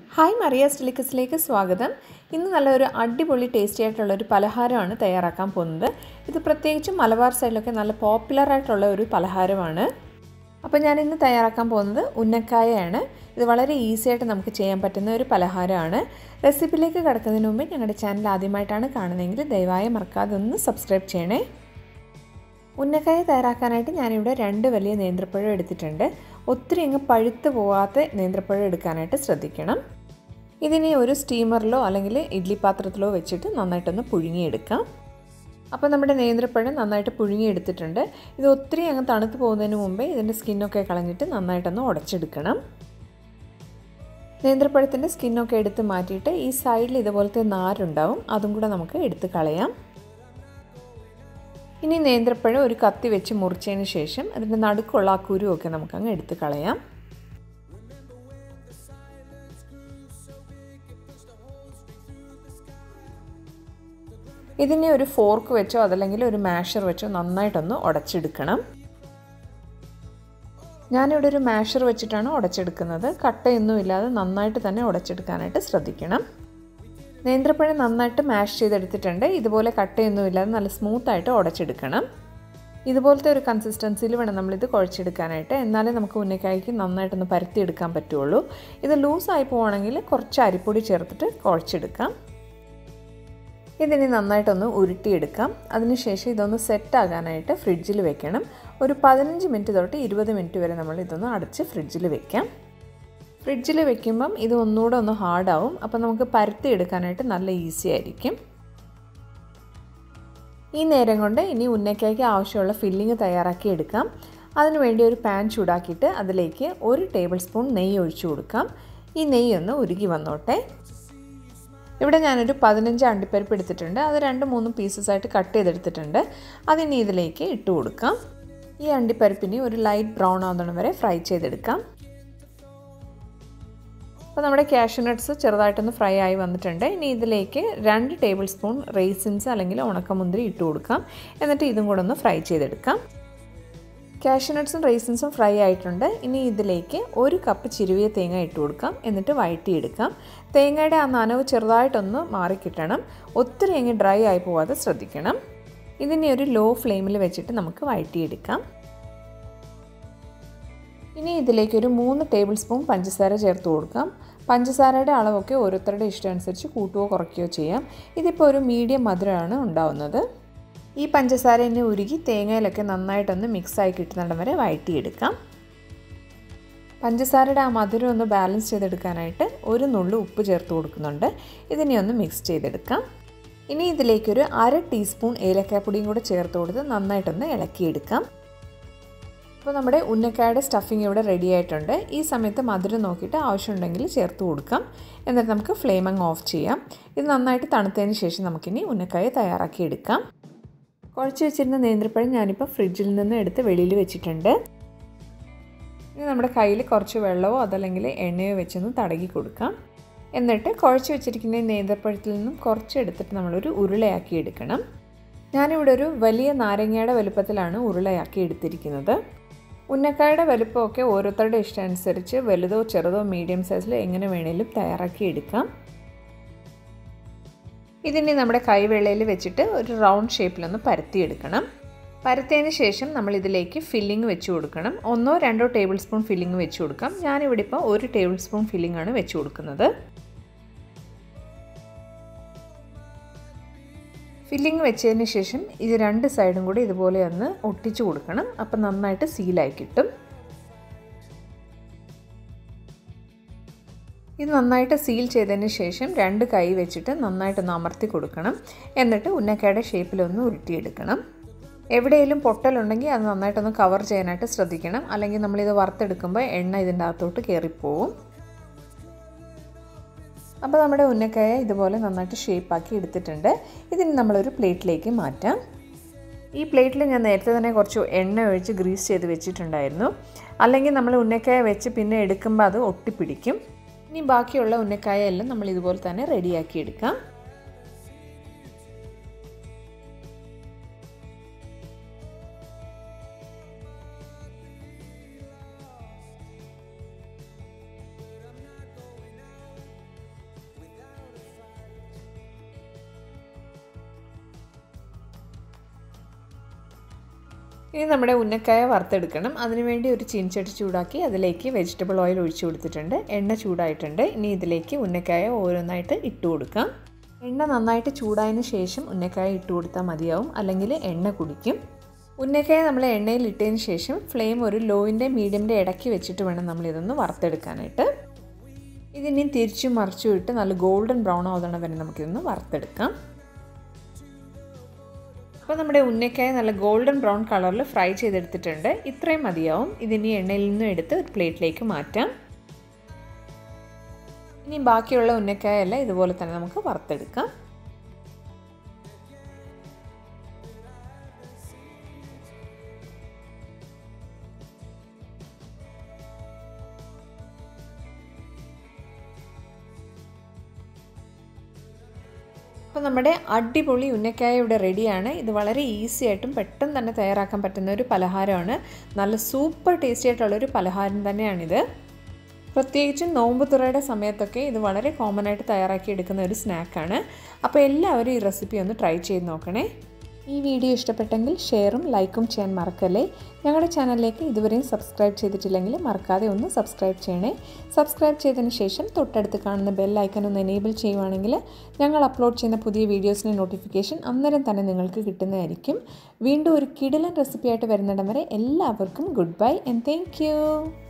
hi മറിയാസ് ഡെലിക്കസിലേക്ക് സ്വാഗതം ഇന്ന് നല്ലൊരു അടിപൊളി ടേസ്റ്റി ആയിട്ടുള്ള ഒരു പലഹാരമാണ് തയ്യാറാക്കാൻ പോകുന്നത് ഇത് പ്രത്യേകിച്ചും മലബാർ സൈഡിലൊക്കെ നല്ല പോപ്പുലർ ആയിട്ടുള്ള ഒരു പലഹാരമാണ് അപ്പോൾ ഞാൻ ഇന്ന് തയ്യാറാക്കാൻ പോകുന്നത് ഉന്നക്കായയാണ് ഇത് വളരെ ഈസി ആയിട്ട് നമുക്ക് ചെയ്യാൻ പറ്റുന്ന ഒരു പലഹാരമാണ് റെസിപ്പിയിലേക്ക് കിടക്കുന്നതിന് മുമ്പ് ഞങ്ങളുടെ ചാനൽ ആദ്യമായിട്ടാണ് കാണുന്നതെങ്കിൽ ദയവായി മറക്കാതെ ഒന്ന് സബ്സ്ക്രൈബ് ചെയ്യണേ ഉന്നക്കായ തയ്യാറാക്കാനായിട്ട് ഞാനിവിടെ രണ്ട് വലിയ നേന്ത്രപ്പഴം എടുത്തിട്ടുണ്ട് ഒത്തിരി അങ്ങ് പഴുത്ത് പോവാത്ത നേന്ത്രപ്പഴം എടുക്കാനായിട്ട് ശ്രദ്ധിക്കണം ഇതിനെ ഒരു സ്റ്റീമറിലോ അല്ലെങ്കിൽ ഇഡ്ഡലി പാത്രത്തിലോ വെച്ചിട്ട് നന്നായിട്ടൊന്ന് പുഴുങ്ങിയെടുക്കാം അപ്പോൾ നമ്മുടെ നേന്ത്രപ്പഴം നന്നായിട്ട് പുഴുങ്ങിയെടുത്തിട്ടുണ്ട് ഇത് ഒത്തിരി അങ്ങ് തണുത്ത് പോകുന്നതിന് മുമ്പേ ഇതിൻ്റെ സ്കിന്നൊക്കെ കളഞ്ഞിട്ട് നന്നായിട്ടൊന്ന് ഉടച്ചെടുക്കണം നേന്ത്രപ്പഴത്തിൻ്റെ സ്കിന്നൊക്കെ എടുത്ത് മാറ്റിയിട്ട് ഈ സൈഡിൽ ഇതുപോലത്തെ നാരുണ്ടാവും അതും കൂടെ നമുക്ക് എടുത്ത് കളയാം ഇനി നേന്ത്രപ്പഴം ഒരു കത്തി വെച്ച് മുറിച്ചതിന് ശേഷം അതിൻ്റെ നടുക്കുള്ള ആ കുരുവൊക്കെ നമുക്കങ്ങ് എടുത്ത് കളയാം ഇതിനെ ഒരു ഫോർക്ക് വെച്ചോ അതല്ലെങ്കിൽ ഒരു മാഷർ വെച്ചോ നന്നായിട്ടൊന്ന് ഉടച്ചെടുക്കണം ഞാനിവിടെ ഒരു മാഷർ വെച്ചിട്ടാണ് ഉടച്ചെടുക്കുന്നത് കട്ടയൊന്നും ഇല്ലാതെ നന്നായിട്ട് തന്നെ ഉടച്ചെടുക്കാനായിട്ട് ശ്രദ്ധിക്കണം നേന്ത്രപ്പഴം നന്നായിട്ട് മാഷ് ചെയ്തെടുത്തിട്ടുണ്ട് ഇതുപോലെ കട്ടയൊന്നും ഇല്ലാതെ നല്ല സ്മൂത്തായിട്ട് ഉടച്ചെടുക്കണം ഇതുപോലത്തെ ഒരു കൺസിസ്റ്റൻസിയിൽ വേണം നമ്മളിത് കുഴച്ചെടുക്കാനായിട്ട് എന്നാലേ നമുക്ക് ഉന്നക്കായ്ക്ക് നന്നായിട്ടൊന്ന് പരത്തിയെടുക്കാൻ പറ്റുള്ളൂ ഇത് ലൂസായി പോവുകയാണെങ്കിൽ കുറച്ച് അരിപ്പൊടി ചേർത്തിട്ട് കുഴച്ചെടുക്കാം ഇതിനി നന്നായിട്ടൊന്ന് ഉരുട്ടിയെടുക്കാം അതിനുശേഷം ഇതൊന്ന് സെറ്റാകാനായിട്ട് ഫ്രിഡ്ജിൽ വെക്കണം ഒരു പതിനഞ്ച് മിനിറ്റ് തൊട്ട് ഇരുപത് മിനിറ്റ് വരെ നമ്മൾ ഇതൊന്ന് അടച്ച് ഫ്രിഡ്ജിൽ വെക്കാം ഫ്രിഡ്ജിൽ വെക്കുമ്പം ഇത് ഒന്നുകൂടെ ഒന്ന് ഹാർഡാവും അപ്പോൾ നമുക്ക് പരത്തി എടുക്കാനായിട്ട് നല്ല ഈസി ആയിരിക്കും ഈ നേരം കൊണ്ട് ഇനി ഉന്നക്കായ്ക്ക് ആവശ്യമുള്ള ഫില്ലിങ് തയ്യാറാക്കി എടുക്കാം അതിനുവേണ്ടി ഒരു പാൻ ചൂടാക്കിയിട്ട് അതിലേക്ക് ഒരു ടേബിൾ സ്പൂൺ നെയ്യ് ഒഴിച്ചു കൊടുക്കാം ഈ നെയ്യ് ഒന്ന് ഉരുകി വന്നോട്ടെ ഇവിടെ ഞാനൊരു പതിനഞ്ച് അണ്ടിപ്പരിപ്പ് എടുത്തിട്ടുണ്ട് അത് രണ്ട് മൂന്ന് പീസസ് ആയിട്ട് കട്ട് ചെയ്തെടുത്തിട്ടുണ്ട് അതിനി ഇതിലേക്ക് ഇട്ട് കൊടുക്കാം ഈ അണ്ടിപ്പരിപ്പിനെ ഒരു ലൈറ്റ് ബ്രൗൺ ആവുന്നതിന് വരെ ഫ്രൈ ചെയ്തെടുക്കാം അപ്പോൾ നമ്മുടെ കാഷ്യൂ നട്ട്സ് ചെറുതായിട്ടൊന്ന് ഫ്രൈ ആയി വന്നിട്ടുണ്ട് ഇനി ഇതിലേക്ക് രണ്ട് ടേബിൾ സ്പൂൺ റേസിൻസ് അല്ലെങ്കിൽ ഉണക്കമുന്തിരി ഇട്ട് കൊടുക്കാം എന്നിട്ട് ഇതും കൂടെ ഒന്ന് ഫ്രൈ ചെയ്തെടുക്കാം കാഷ്യൂ നട്ട്സും റേസിൻസും ഫ്രൈ ആയിട്ടുണ്ട് ഇനി ഇതിലേക്ക് ഒരു കപ്പ് ചിരുവിയ തേങ്ങ ഇട്ട് കൊടുക്കാം എന്നിട്ട് വഴറ്റിയെടുക്കാം തേങ്ങയുടെ ആ നനവ് ചെറുതായിട്ടൊന്ന് മാറിക്കിട്ടണം ഒത്തിരി അങ്ങ് ഡ്രൈ ആയി പോവാതെ ശ്രദ്ധിക്കണം ഇതിനെ ഒരു ലോ ഫ്ലെയിമിൽ വെച്ചിട്ട് നമുക്ക് വഴറ്റിയെടുക്കാം ഇനി ഇതിലേക്ക് ഒരു മൂന്ന് ടേബിൾ സ്പൂൺ പഞ്ചസാര ചേർത്ത് കൊടുക്കാം പഞ്ചസാരയുടെ അളവൊക്കെ ഓരോരുത്തരുടെ ഇഷ്ടം അനുസരിച്ച് കൂട്ടുകയോ കുറയ്ക്കുകയോ ചെയ്യാം ഇതിപ്പോൾ ഒരു മീഡിയം മധുരമാണ് ഉണ്ടാവുന്നത് ഈ പഞ്ചസാര ഇനി ഉരുകി തേങ്ങയിലൊക്കെ നന്നായിട്ടൊന്ന് മിക്സായി കിട്ടുന്നിടം വരെ വഴറ്റിയെടുക്കാം പഞ്ചസാരയുടെ ആ മധുരം ഒന്ന് ബാലൻസ് ചെയ്തെടുക്കാനായിട്ട് ഒരു നുള്ളു ഉപ്പ് ചേർത്ത് കൊടുക്കുന്നുണ്ട് ഇതിനെ ഒന്ന് മിക്സ് ചെയ്തെടുക്കാം ഇനി ഇതിലേക്കൊരു അര ടീസ്പൂൺ ഏലക്കാപ്പൊടിയും കൂടെ ചേർത്ത് കൊടുത്ത് നന്നായിട്ടൊന്ന് ഇളക്കിയെടുക്കാം അപ്പോൾ നമ്മുടെ ഉന്നക്കായുടെ സ്റ്റഫിങ് ഇവിടെ റെഡി ആയിട്ടുണ്ട് ഈ സമയത്ത് മധുരം നോക്കിയിട്ട് ആവശ്യമുണ്ടെങ്കിൽ ചേർത്ത് കൊടുക്കാം എന്നിട്ട് നമുക്ക് ഫ്ലെയിം അങ്ങ് ഓഫ് ചെയ്യാം ഇത് നന്നായിട്ട് തണുത്തതിന് ശേഷം നമുക്കിനി ഉന്നക്കായ തയ്യാറാക്കി എടുക്കാം കുഴച്ച് വെച്ചിരുന്ന നേന്ത്രപ്പഴം ഞാനിപ്പോൾ ഫ്രിഡ്ജിൽ നിന്ന് എടുത്ത് വെളിയിൽ വെച്ചിട്ടുണ്ട് ഇനി നമ്മുടെ കയ്യിൽ കുറച്ച് വെള്ളമോ അതല്ലെങ്കിൽ എണ്ണയോ വെച്ചൊന്ന് തടകി കൊടുക്കാം എന്നിട്ട് കുഴച്ച് വെച്ചിരിക്കുന്ന നേന്ത്രപ്പഴത്തിൽ നിന്നും കുറച്ച് എടുത്തിട്ട് നമ്മളൊരു ഉരുളയാക്കി എടുക്കണം ഞാനിവിടെ ഒരു വലിയ നാരങ്ങയുടെ വലുപ്പത്തിലാണ് ഉരുളയാക്കി എടുത്തിരിക്കുന്നത് ഉന്നക്കായുടെ വലുപ്പമൊക്കെ ഓരോരുത്തരുടെ ഇഷ്ടം അനുസരിച്ച് വലുതോ ചെറുതോ മീഡിയം സൈസിൽ എങ്ങനെ വേണേലും തയ്യാറാക്കി എടുക്കാം ഇതിനി നമ്മുടെ കൈവെള്ളയിൽ വെച്ചിട്ട് ഒരു റൗണ്ട് ഷേപ്പിലൊന്ന് പരത്തിയെടുക്കണം പരത്തിയതിന് ശേഷം നമ്മൾ ഇതിലേക്ക് ഫില്ലിംഗ് വെച്ച് കൊടുക്കണം ഒന്നോ രണ്ടോ ടേബിൾ സ്പൂൺ ഫില്ലിംഗ് വെച്ച് കൊടുക്കാം ഞാനിവിടെ ഇപ്പോൾ ഒരു ടേബിൾ സ്പൂൺ ഫില്ലിംഗ് ആണ് വെച്ച് കൊടുക്കുന്നത് ഫില്ലിംഗ് വെച്ചതിന് ശേഷം ഇത് രണ്ട് സൈഡും കൂടി ഇതുപോലെ ഒന്ന് ഒട്ടിച്ചു കൊടുക്കണം അപ്പം നന്നായിട്ട് സീലായി കിട്ടും ഇത് നന്നായിട്ട് സീൽ ചെയ്തതിന് ശേഷം രണ്ട് കൈ വെച്ചിട്ട് നന്നായിട്ടൊന്ന് അമർത്തി കൊടുക്കണം എന്നിട്ട് ഉന്നക്കയുടെ ഷേപ്പിലൊന്ന് ഉരുട്ടിയെടുക്കണം എവിടെയെങ്കിലും പൊട്ടലുണ്ടെങ്കിൽ അത് നന്നായിട്ടൊന്ന് കവർ ചെയ്യാനായിട്ട് ശ്രദ്ധിക്കണം അല്ലെങ്കിൽ നമ്മളിത് വറുത്തെടുക്കുമ്പോൾ എണ്ണ ഇതിൻ്റെ അകത്തോട്ട് കയറിപ്പോവും അപ്പോൾ നമ്മുടെ ഉന്നക്കായ ഇതുപോലെ നന്നായിട്ട് ഷേപ്പാക്കി എടുത്തിട്ടുണ്ട് ഇതിന് നമ്മളൊരു പ്ലേറ്റിലേക്ക് മാറ്റാം ഈ പ്ലേറ്റിൽ ഞാൻ നേരത്തെ തന്നെ കുറച്ച് എണ്ണ ഒഴിച്ച് ഗ്രീസ് ചെയ്ത് വെച്ചിട്ടുണ്ടായിരുന്നു അല്ലെങ്കിൽ നമ്മൾ ഉന്നക്കായ വെച്ച് പിന്നെ എടുക്കുമ്പോൾ അത് ഒട്ടിപ്പിടിക്കും ഇനി ബാക്കിയുള്ള ഉന്നക്കായ എല്ലാം നമ്മൾ ഇതുപോലെ തന്നെ റെഡിയാക്കി എടുക്കാം ഇനി നമ്മുടെ ഉന്നക്കായ വറുത്തെടുക്കണം അതിനുവേണ്ടി ഒരു ചീൻചട്ടി ചൂടാക്കി അതിലേക്ക് വെജിറ്റബിൾ ഓയിൽ ഒഴിച്ചു കൊടുത്തിട്ടുണ്ട് എണ്ണ ചൂടായിട്ടുണ്ട് ഇനി ഇതിലേക്ക് ഉന്നക്കായ ഓരോന്നായിട്ട് ഇട്ട് കൊടുക്കാം എണ്ണ നന്നായിട്ട് ചൂടായതിന് ശേഷം ഉന്നക്കായ ഇട്ട് കൊടുത്താൽ മതിയാവും അല്ലെങ്കിൽ എണ്ണ കുടിക്കും ഉന്നക്കായ നമ്മൾ എണ്ണയിൽ ഇട്ടതിന് ശേഷം ഫ്ലെയിം ഒരു ലോയിൻ്റെ മീഡിയമിൻ്റെ ഇടയ്ക്ക് വെച്ചിട്ട് വേണം നമ്മൾ ഇതൊന്ന് വറുത്തെടുക്കാനായിട്ട് ഇതിനി തിരിച്ചും മറിച്ചും ഇട്ട് നല്ല ഗോൾഡൻ ബ്രൗൺ ആവുന്ന വരെ നമുക്കിതൊന്ന് വറുത്തെടുക്കാം അപ്പോൾ നമ്മുടെ ഉന്നക്കായ നല്ല ഗോൾഡൻ ബ്രൗൺ കളറിൽ ഫ്രൈ ചെയ്തെടുത്തിട്ടുണ്ട് ഇത്രയും മതിയാവും ഇതിനി എണ്ണയിൽ നിന്നും എടുത്ത് ഒരു പ്ലേറ്റിലേക്ക് മാറ്റാം ഇനി ബാക്കിയുള്ള ഉന്നക്കായെല്ലാം ഇതുപോലെ തന്നെ നമുക്ക് വറുത്തെടുക്കാം അപ്പോൾ നമ്മുടെ അടിപൊളി ഉന്നക്കായ ഇവിടെ റെഡിയാണ് ഇത് വളരെ ഈസി ആയിട്ടും പെട്ടെന്ന് തന്നെ തയ്യാറാക്കാൻ പറ്റുന്ന ഒരു പലഹാരമാണ് നല്ല സൂപ്പർ ടേസ്റ്റി ആയിട്ടുള്ളൊരു പലഹാരം തന്നെയാണിത് പ്രത്യേകിച്ചും നോമ്പ് തുറയുടെ സമയത്തൊക്കെ ഇത് വളരെ കോമൺ ആയിട്ട് തയ്യാറാക്കി എടുക്കുന്ന ഒരു സ്നാക്കാണ് അപ്പോൾ എല്ലാവരും ഈ റെസിപ്പി ഒന്ന് ട്രൈ ചെയ്ത് നോക്കണേ ഈ വീഡിയോ ഇഷ്ടപ്പെട്ടെങ്കിൽ ഷെയറും ലൈക്കും ചെയ്യാൻ മറക്കല്ലേ ഞങ്ങളുടെ ചാനലിലേക്ക് ഇതുവരെയും സബ്സ്ക്രൈബ് ചെയ്തിട്ടില്ലെങ്കിൽ മറക്കാതെ ഒന്ന് സബ്സ്ക്രൈബ് ചെയ്യണേ സബ്സ്ക്രൈബ് ചെയ്തതിന് ശേഷം തൊട്ടടുത്ത് കാണുന്ന ബെൽ ഐക്കൺ ഒന്ന് എനേബിൾ ചെയ്യുവാണെങ്കിൽ ഞങ്ങൾ അപ്ലോഡ് ചെയ്യുന്ന പുതിയ വീഡിയോസിൻ്റെ നോട്ടിഫിക്കേഷൻ അന്നേരം തന്നെ നിങ്ങൾക്ക് കിട്ടുന്നതായിരിക്കും വീണ്ടും ഒരു കിടിലൻ റെസിപ്പിയായിട്ട് വരുന്നിടം വരെ എല്ലാവർക്കും ഗുഡ് ബൈ ആൻഡ് താങ്ക്